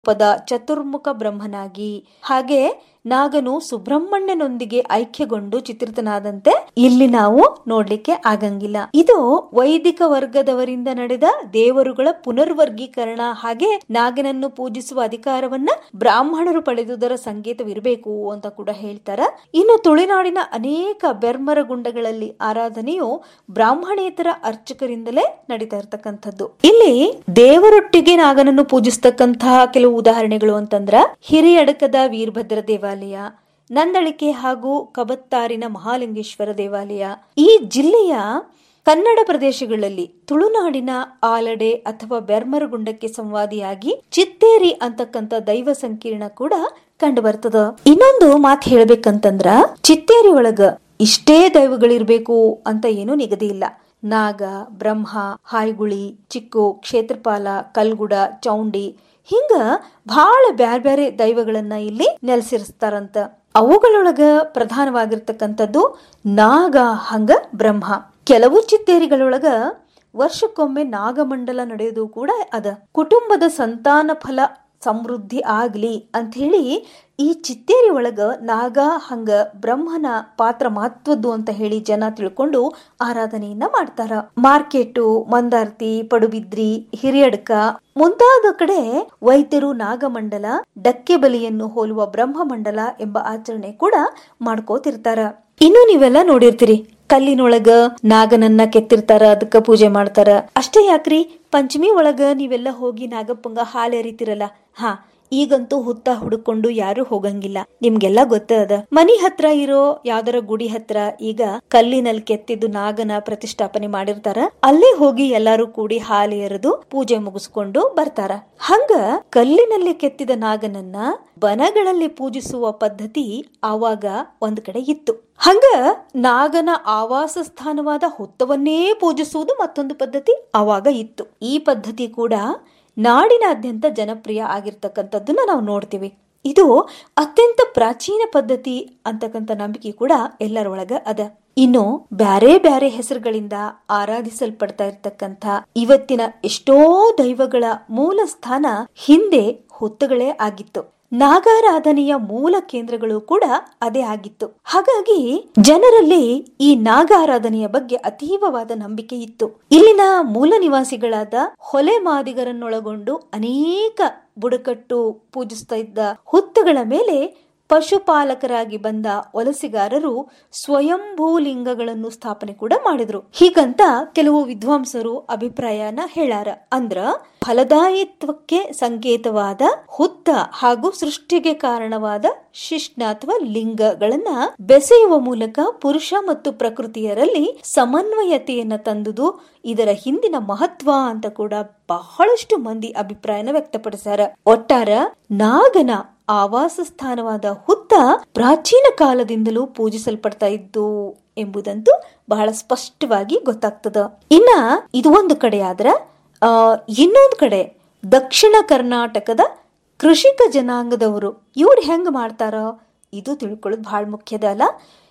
ಪದ ಚತುರ್ಮುಖ ಬ್ರಹ್ಮನಾಗಿ ಹಾಗೆ ನಾಗನು ಸುಬ್ರಹ್ಮಣ್ಯನೊಂದಿಗೆ ಐಕ್ಯಗೊಂಡು ಚಿತ್ರಿತನಾದಂತೆ ಇಲ್ಲಿ ನಾವು ನೋಡ್ಲಿಕ್ಕೆ ಆಗಂಗಿಲ್ಲ ಇದು ವೈದಿಕ ವರ್ಗದವರಿಂದ ನಡೆದ ದೇವರುಗಳ ಪುನರ್ವರ್ಗೀಕರಣ ಹಾಗೆ ನಾಗನನ್ನು ಪೂಜಿಸುವ ಅಧಿಕಾರವನ್ನ ಬ್ರಾಹ್ಮಣರು ಪಡೆದುದರ ಸಂಕೇತವಿರಬೇಕು ಅಂತ ಕೂಡ ಹೇಳ್ತಾರ ಇನ್ನು ತುಳುನಾಡಿನ ಅನೇಕ ಬೆರ್ಮರ ಗುಂಡಗಳಲ್ಲಿ ಆರಾಧನೆಯು ಬ್ರಾಹ್ಮಣೇತರ ಅರ್ಚಕರಿಂದಲೇ ನಡೀತಾ ಇರ್ತಕ್ಕಂಥದ್ದು ಇಲ್ಲಿ ದೇವರೊಟ್ಟಿಗೆ ನಾಗನನ್ನು ಪೂಜಿಸ್ತಕ್ಕಂತಹ ಕೆಲವು ಉದಾಹರಣೆಗಳು ಅಂತಂದ್ರ ಹಿರಿಯಡಕದ ವೀರಭದ್ರ ದೇವಾಲಯ ನಂದಳಿಕೆ ಹಾಗೂ ಕಬತ್ತಾರಿನ ಮಹಾಲಿಂಗೇಶ್ವರ ದೇವಾಲಯ ಈ ಜಿಲ್ಲೆಯ ಕನ್ನಡ ಪ್ರದೇಶಗಳಲ್ಲಿ ತುಳುನಾಡಿನ ಆಲಡೆ ಅಥವಾ ಬೆರ್ಮರಗುಂಡಕ್ಕೆ ಸಂವಾದಿಯಾಗಿ ಚಿತ್ತೇರಿ ಅಂತಕ್ಕಂಥ ದೈವ ಸಂಕೀರ್ಣ ಕೂಡ ಕಂಡು ಬರ್ತದ ಇನ್ನೊಂದು ಮಾತು ಹೇಳ್ಬೇಕಂತಂದ್ರ ಚಿತ್ತೇರಿ ಒಳಗ ಇಷ್ಟೇ ದೈವಗಳಿರ್ಬೇಕು ಅಂತ ಏನೂ ನಿಗದಿ ಇಲ್ಲ ನಾಗ ಬ್ರಹ್ಮ ಹಾಯ್ಗುಳಿ ಚಿಕ್ಕು ಕ್ಷೇತ್ರಪಾಲ ಕಲ್ಗುಡ ಚೌಂಡಿ ಹಿಂಗ ಬಹಳ ಬ್ಯಾರ್ ಬ್ಯಾರೆ ದೈವಗಳನ್ನ ಇಲ್ಲಿ ನೆಲೆಸಿರಿಸ್ತಾರಂತ ಅವುಗಳೊಳಗ ಪ್ರಧಾನವಾಗಿರ್ತಕ್ಕಂಥದ್ದು ನಾಗ ಹಂಗ ಬ್ರಹ್ಮ ಕೆಲವು ಚಿತ್ತೇರಿಗಳೊಳಗ ವರ್ಷಕ್ಕೊಮ್ಮೆ ನಾಗಮಂಡಲ ನಡೆಯೋದು ಕೂಡ ಅದ ಕುಟುಂಬದ ಸಂತಾನ ಫಲ ಸಮೃದ್ಧಿ ಆಗ್ಲಿ ಅಂತ ಹೇಳಿ ಈ ಚಿತ್ತೇರಿ ಒಳಗ ನಾಗ ಹಂಗ ಬ್ರಹ್ಮನ ಪಾತ್ರ ಮಹತ್ವದ್ದು ಅಂತ ಹೇಳಿ ಜನ ತಿಳ್ಕೊಂಡು ಆರಾಧನೆಯನ್ನ ಮಾಡ್ತಾರ ಮಾರ್ಕೆಟು ಮಂದಾರ್ತಿ ಪಡುಬಿದ್ರಿ ಹಿರಿಯಡ್ಕ ಮುಂತಾದ ಕಡೆ ವೈದ್ಯರು ನಾಗಮಂಡಲ ಡಕ್ಕೆ ಬಲಿಯನ್ನು ಹೋಲುವ ಬ್ರಹ್ಮಮಂಡಲ ಎಂಬ ಆಚರಣೆ ಕೂಡ ಮಾಡ್ಕೋತಿರ್ತಾರ ಇನ್ನು ನೀವೆಲ್ಲ ನೋಡಿರ್ತೀರಿ ಕಲ್ಲಿನೊಳಗ ನಾಗನನ್ನ ಕೆತ್ತಿರ್ತಾರ ಅದಕ್ಕ ಪೂಜೆ ಮಾಡ್ತಾರ ಅಷ್ಟೇ ಯಾಕ್ರಿ ಪಂಚಮಿ ಒಳಗ ನೀವೆಲ್ಲ ಹೋಗಿ ನಾಗಪ್ಪಂಗ ಹಾಲು ಎರಿತಿರಲ್ಲ ಹಾ ಈಗಂತೂ ಹುತ್ತ ಹುಡುಕೊಂಡು ಯಾರು ಹೋಗಂಗಿಲ್ಲ ನಿಮ್ಗೆಲ್ಲ ಗೊತ್ತದ ಮನಿ ಹತ್ರ ಇರೋ ಯಾವ್ದಾರ ಗುಡಿ ಹತ್ರ ಈಗ ಕಲ್ಲಿನಲ್ಲಿ ಕೆತ್ತಿದ್ದು ನಾಗನ ಪ್ರತಿಷ್ಠಾಪನೆ ಮಾಡಿರ್ತಾರ ಅಲ್ಲೇ ಹೋಗಿ ಎಲ್ಲಾರು ಕೂಡಿ ಹಾಲು ಎರೆದು ಪೂಜೆ ಮುಗಿಸ್ಕೊಂಡು ಬರ್ತಾರ ಹಂಗ ಕಲ್ಲಿನಲ್ಲಿ ಕೆತ್ತಿದ ನಾಗನನ್ನ ಬನಗಳಲ್ಲಿ ಪೂಜಿಸುವ ಪದ್ಧತಿ ಆವಾಗ ಒಂದ್ ಕಡೆ ಇತ್ತು ಹಂಗ ನಾಗನ ಆವಾಸ ಸ್ಥಾನವಾದ ಹುತ್ತವನ್ನೇ ಪೂಜಿಸುವುದು ಮತ್ತೊಂದು ಪದ್ಧತಿ ಆವಾಗ ಇತ್ತು ಈ ಪದ್ಧತಿ ಕೂಡ ನಾಡಿನಾದ್ಯಂತ ಜನಪ್ರಿಯ ಆಗಿರ್ತಕ್ಕಂಥದ್ದನ್ನ ನಾವು ನೋಡ್ತೀವಿ ಇದು ಅತ್ಯಂತ ಪ್ರಾಚೀನ ಪದ್ಧತಿ ಅಂತಕ್ಕಂಥ ನಂಬಿಕೆ ಕೂಡ ಎಲ್ಲರೊಳಗ ಅದ ಇನ್ನು ಬ್ಯಾರೆ ಬ್ಯಾರೆ ಹೆಸರುಗಳಿಂದ ಆರಾಧಿಸಲ್ಪಡ್ತಾ ಇರ್ತಕ್ಕಂಥ ಇವತ್ತಿನ ಎಷ್ಟೋ ದೈವಗಳ ಮೂಲ ಸ್ಥಾನ ಹಿಂದೆ ಹುತ್ತಗಳೇ ಆಗಿತ್ತು ನಾಗಾರಾಧನೆಯ ಮೂಲ ಕೇಂದ್ರಗಳು ಕೂಡ ಅದೇ ಆಗಿತ್ತು ಹಾಗಾಗಿ ಜನರಲ್ಲಿ ಈ ನಾಗಾರಾಧನೆಯ ಬಗ್ಗೆ ಅತೀವವಾದ ನಂಬಿಕೆ ಇತ್ತು ಇಲ್ಲಿನ ಮೂಲ ನಿವಾಸಿಗಳಾದ ಹೊಲೆ ಮಾದಿಗರನ್ನೊಳಗೊಂಡು ಅನೇಕ ಬುಡಕಟ್ಟು ಪೂಜಿಸ್ತಾ ಇದ್ದ ಹುತ್ತಗಳ ಮೇಲೆ ಪಶುಪಾಲಕರಾಗಿ ಬಂದ ವಲಸಿಗಾರರು ಸ್ವಯಂಭೂ ಲಿಂಗಗಳನ್ನು ಸ್ಥಾಪನೆ ಕೂಡ ಮಾಡಿದ್ರು ಹೀಗಂತ ಕೆಲವು ವಿದ್ವಾಂಸರು ಅಭಿಪ್ರಾಯನ ಹೇಳಾರ ಅಂದ್ರ ಫಲದಾಯಿತ್ವಕ್ಕೆ ಸಂಕೇತವಾದ ಹುತ್ತ ಹಾಗೂ ಸೃಷ್ಟಿಗೆ ಕಾರಣವಾದ ಶಿಷ್ಣ ಅಥವಾ ಲಿಂಗಗಳನ್ನ ಬೆಸೆಯುವ ಮೂಲಕ ಪುರುಷ ಮತ್ತು ಪ್ರಕೃತಿಯರಲ್ಲಿ ಸಮನ್ವಯತೆಯನ್ನ ತಂದುದು ಇದರ ಹಿಂದಿನ ಮಹತ್ವ ಅಂತ ಕೂಡ ಬಹಳಷ್ಟು ಮಂದಿ ಅಭಿಪ್ರಾಯನ ವ್ಯಕ್ತಪಡಿಸ್ಯಾರ ಒಟ್ಟಾರ ನಾಗನ ಆವಾಸ ಸ್ಥಾನವಾದ ಹುತ್ತ ಪ್ರಾಚೀನ ಕಾಲದಿಂದಲೂ ಪೂಜಿಸಲ್ಪಡ್ತಾ ಇದ್ದು ಎಂಬುದಂತೂ ಬಹಳ ಸ್ಪಷ್ಟವಾಗಿ ಗೊತ್ತಾಗ್ತದ ಇನ್ನ ಇದು ಒಂದು ಕಡೆ ಆದ್ರ ಆ ಇನ್ನೊಂದು ಕಡೆ ದಕ್ಷಿಣ ಕರ್ನಾಟಕದ ಕೃಷಿಕ ಜನಾಂಗದವರು ಇವ್ರು ಹೆಂಗ್ ಮಾಡ್ತಾರ ಇದು ತಿಳ್ಕೊಳ್ಳೋದು ಬಹಳ ಮುಖ್ಯದ ಅಲ್ಲ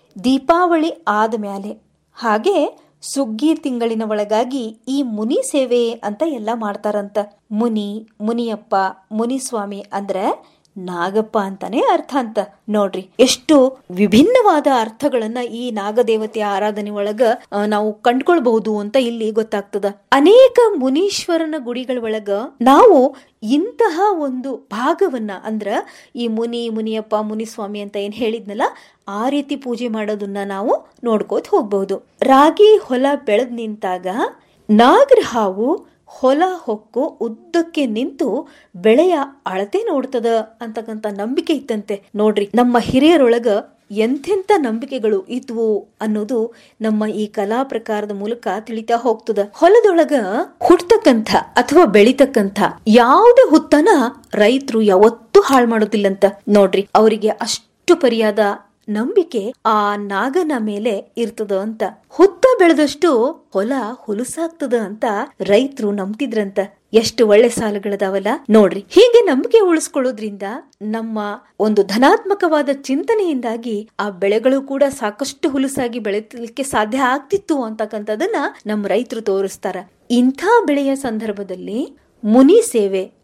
ದೀಪಾವಳಿ ಆದ ಮ್ಯಾಲೆ ಹಾಗೆ ಸುಗ್ಗಿ ತಿಂಗಳಿನ ಒಳಗಾಗಿ ಈ ಮುನಿ ಸೇವೆ ಅಂತ ಎಲ್ಲ ಮಾಡ್ತಾರಂತ ಮುನಿ ಮುನಿಯಪ್ಪ ಮುನಿಸ್ವಾಮಿ ಅಂದ್ರೆ ನಾಗಪ್ಪ ಅಂತಾನೆ ಅರ್ಥ ಅಂತ ನೋಡ್ರಿ ಎಷ್ಟು ವಿಭಿನ್ನವಾದ ಅರ್ಥಗಳನ್ನ ಈ ನಾಗದೇವತೆಯ ಆರಾಧನೆ ಒಳಗ ನಾವು ಕಂಡ್ಕೊಳ್ಬಹುದು ಅಂತ ಇಲ್ಲಿ ಗೊತ್ತಾಗ್ತದ ಅನೇಕ ಮುನೀಶ್ವರನ ಗುಡಿಗಳ ಒಳಗ ನಾವು ಇಂತಹ ಒಂದು ಭಾಗವನ್ನ ಅಂದ್ರ ಈ ಮುನಿ ಮುನಿಯಪ್ಪ ಮುನಿಸ್ವಾಮಿ ಅಂತ ಏನ್ ಹೇಳಿದ್ನಲ್ಲ ಆ ರೀತಿ ಪೂಜೆ ಮಾಡೋದನ್ನ ನಾವು ನೋಡ್ಕೋತ ಹೋಗ್ಬಹುದು ರಾಗಿ ಹೊಲ ಬೆಳೆದ್ ನಿಂತಾಗ ನಾಗರ ಹಾವು ಹೊಲ ಹೊಕ್ಕು ಉದ್ದಕ್ಕೆ ನಿಂತು ಬೆಳೆಯ ಅಳತೆ ನೋಡ್ತದ ಅಂತಕ್ಕಂತ ನಂಬಿಕೆ ಇತ್ತಂತೆ ನೋಡ್ರಿ ನಮ್ಮ ಹಿರಿಯರೊಳಗ ಎಂಥೆಂಥ ನಂಬಿಕೆಗಳು ಇದ್ವು ಅನ್ನೋದು ನಮ್ಮ ಈ ಕಲಾ ಪ್ರಕಾರದ ಮೂಲಕ ತಿಳಿತಾ ಹೋಗ್ತದ ಹೊಲದೊಳಗ ಹುಡ್ತಕ್ಕಂಥ ಅಥವಾ ಬೆಳಿತಕ್ಕಂಥ ಯಾವುದೇ ಹುತ್ತನ ರೈತರು ಯಾವತ್ತೂ ಹಾಳು ಮಾಡೋದಿಲ್ಲಂತ ನೋಡ್ರಿ ಅವರಿಗೆ ಅಷ್ಟು ಪರಿಯಾದ ನಂಬಿಕೆ ಆ ನಾಗನ ಮೇಲೆ ಇರ್ತದ ಅಂತ ಹುತ್ತ ಬೆಳೆದಷ್ಟು ಹೊಲ ಹುಲುಸಾಗ್ತದ ಅಂತ ರೈತರು ನಂಬ್ತಿದ್ರಂತ ಎಷ್ಟು ಒಳ್ಳೆ ಸಾಲುಗಳದಾವಲ್ಲ ನೋಡ್ರಿ ಹೀಗೆ ನಂಬಿಕೆ ಉಳಿಸ್ಕೊಳ್ಳೋದ್ರಿಂದ ನಮ್ಮ ಒಂದು ಧನಾತ್ಮಕವಾದ ಚಿಂತನೆಯಿಂದಾಗಿ ಆ ಬೆಳೆಗಳು ಕೂಡ ಸಾಕಷ್ಟು ಹುಲುಸಾಗಿ ಬೆಳೆಯಲಿಕ್ಕೆ ಸಾಧ್ಯ ಆಗ್ತಿತ್ತು ಅಂತಕ್ಕಂಥದನ್ನ ನಮ್ಮ ರೈತರು ತೋರಿಸ್ತಾರ ಇಂಥ ಬೆಳೆಯ ಸಂದರ್ಭದಲ್ಲಿ ಮುನಿ ಸೇವೆ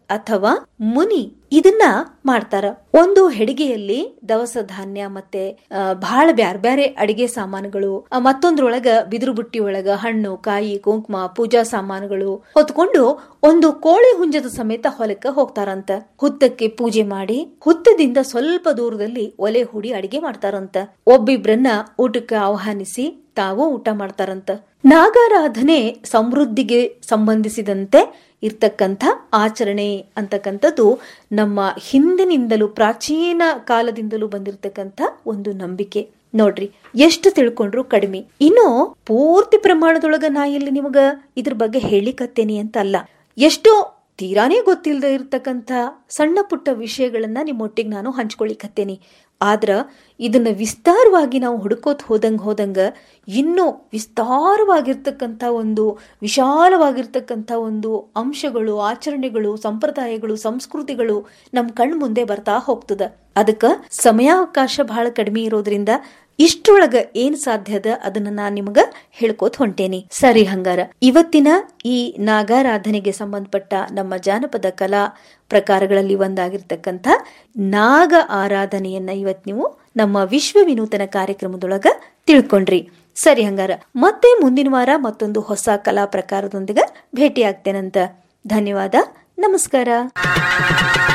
ಅಥವಾ ಮುನಿ ಇದನ್ನ ಮಾಡ್ತಾರ ಒಂದು ಹೆಡಿಗೆಯಲ್ಲಿ ದವಸ ಧಾನ್ಯ ಮತ್ತೆ ಆ, ಬಹಳ ಬ್ಯಾರ್ ಬ್ಯಾರೆ ಅಡಿಗೆ ಸಾಮಾನುಗಳು ಆ, ಮತ್ತೊಂದ್ರೊಳಗ ಬಿದಿರು ಬುಟ್ಟಿ ಒಳಗ ಹಣ್ಣು ಕಾಯಿ ಕುಂಕುಮ ಪೂಜಾ ಸಾಮಾನುಗಳು ಹೊತ್ಕೊಂಡು ಒಂದು ಕೋಳಿ ಹುಂಜದ ಸಮೇತ ಹೊಲಕ್ಕ ಹೋಗ್ತಾರಂತ ಹುತ್ತಕ್ಕೆ ಪೂಜೆ ಮಾಡಿ ಹುತ್ತದಿಂದ ಸ್ವಲ್ಪ ದೂರದಲ್ಲಿ ಒಲೆ ಹೂಡಿ ಅಡಿಗೆ ಮಾಡ್ತಾರಂತ ಒಬ್ಬಿಬ್ರನ್ನ ಊಟಕ್ಕೆ ಆಹ್ವಾನಿಸಿ ತಾವು ಊಟ ಮಾಡ್ತಾರಂತ ನಾಗಾರಾಧನೆ ಸಮೃದ್ಧಿಗೆ ಸಂಬಂಧಿಸಿದಂತೆ ಇರ್ತಕ್ಕಂಥ ಆಚರಣೆ ಅಂತಕ್ಕಂಥದ್ದು ನಮ್ಮ ಹಿಂದಿನಿಂದಲೂ ಪ್ರಾಚೀನ ಕಾಲದಿಂದಲೂ ಬಂದಿರತಕ್ಕಂಥ ಒಂದು ನಂಬಿಕೆ ನೋಡ್ರಿ ಎಷ್ಟು ತಿಳ್ಕೊಂಡ್ರು ಕಡಿಮೆ ಇನ್ನು ಪೂರ್ತಿ ಪ್ರಮಾಣದೊಳಗ ನಾ ಇಲ್ಲಿ ನಿಮಗ ಇದ್ರ ಬಗ್ಗೆ ಹೇಳಿಕತ್ತೇನಿ ಅಂತ ಅಲ್ಲ ಎಷ್ಟೋ ತೀರಾನೇ ಗೊತ್ತಿಲ್ಲದೆ ಇರ್ತಕ್ಕಂಥ ಸಣ್ಣ ಪುಟ್ಟ ವಿಷಯಗಳನ್ನ ನಿಮ್ಮೊಟ್ಟಿಗೆ ನಾನು ಹಂಚ್ಕೊಳಿಕತ್ತೇನಿ ಆದ್ರ ಇದನ್ನ ವಿಸ್ತಾರವಾಗಿ ನಾವು ಹುಡುಕೋತ್ ಹೋದಂಗ ಹೋದಂಗ ಇನ್ನೂ ವಿಸ್ತಾರವಾಗಿರ್ತಕ್ಕಂಥ ಒಂದು ವಿಶಾಲವಾಗಿರ್ತಕ್ಕಂಥ ಒಂದು ಅಂಶಗಳು ಆಚರಣೆಗಳು ಸಂಪ್ರದಾಯಗಳು ಸಂಸ್ಕೃತಿಗಳು ನಮ್ ಕಣ್ ಮುಂದೆ ಬರ್ತಾ ಹೋಗ್ತದ ಅದಕ್ಕ ಸಮಯಾವಕಾಶ ಬಹಳ ಕಡಿಮೆ ಇರೋದ್ರಿಂದ ಇಷ್ಟ್ರೊಳಗ ಏನ್ ಸಾಧ್ಯದ ಅದನ್ನ ನಾನ್ ನಿಮಗ ಹೇಳ್ಕೋತ ಹೊಂಟೇನಿ ಸರಿ ಹಂಗಾರ ಇವತ್ತಿನ ಈ ನಾಗಾರಾಧನೆಗೆ ಸಂಬಂಧಪಟ್ಟ ನಮ್ಮ ಜಾನಪದ ಕಲಾ ಪ್ರಕಾರಗಳಲ್ಲಿ ಒಂದಾಗಿರ್ತಕ್ಕಂಥ ನಾಗ ಆರಾಧನೆಯನ್ನ ಇವತ್ ನೀವು ನಮ್ಮ ವಿಶ್ವ ವಿನೂತನ ಕಾರ್ಯಕ್ರಮದೊಳಗ ತಿಳ್ಕೊಂಡ್ರಿ ಸರಿ ಹಂಗಾರ ಮತ್ತೆ ಮುಂದಿನ ವಾರ ಮತ್ತೊಂದು ಹೊಸ ಕಲಾ ಪ್ರಕಾರದೊಂದಿಗೆ ಭೇಟಿ ಆಗ್ತೇನಂತ ಧನ್ಯವಾದ ನಮಸ್ಕಾರ